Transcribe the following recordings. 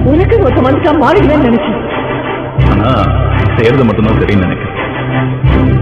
உனக்கு ஒரு மனுஷா மாறிடுவேன்னு நினைச்சேன் ஆனா செய்யறது மட்டும்தான் சரின்னு நினைக்கிறேன்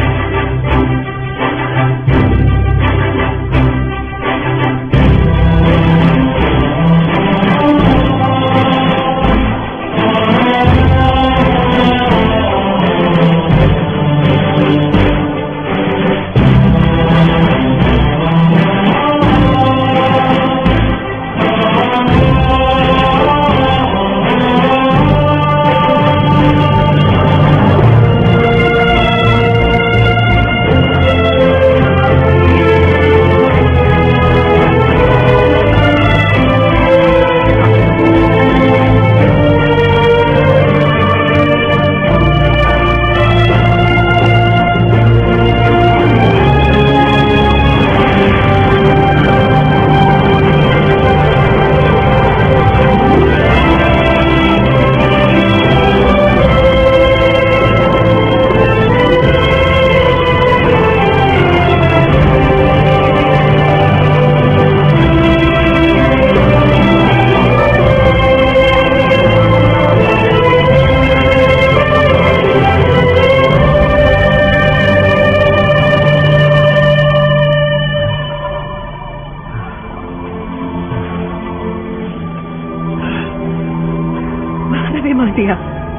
மாறவே மாட்டியா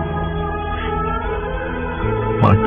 மாட்டேன்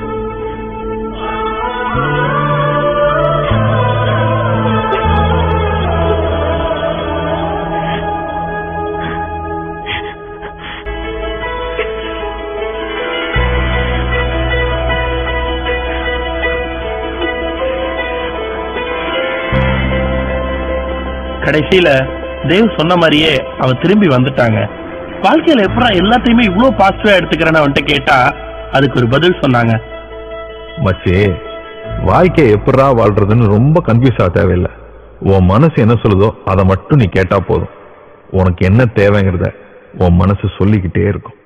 கடைசியில தேவ் சொன்ன மாதிரியே அவ திரும்பி வந்துட்டாங்க வாழ்க்கையில எப்படா எல்லாத்தையுமே இவ்வளவு பாசிட்டிவா எடுத்துக்கிறேன்னு அவன்கிட்ட கேட்டா அதுக்கு ஒரு பதில் சொன்னாங்க மச்சி வாழ்க்கையை எப்படா வாழ்றதுன்னு ரொம்ப கன்ஃபியூஸ் ஆக தேவையில்லை உன் மனசு என்ன சொல்லுதோ அதை மட்டும் நீ கேட்டா போதும் உனக்கு என்ன தேவைங்கிறத உன் மனசு சொல்லிக்கிட்டே இருக்கும்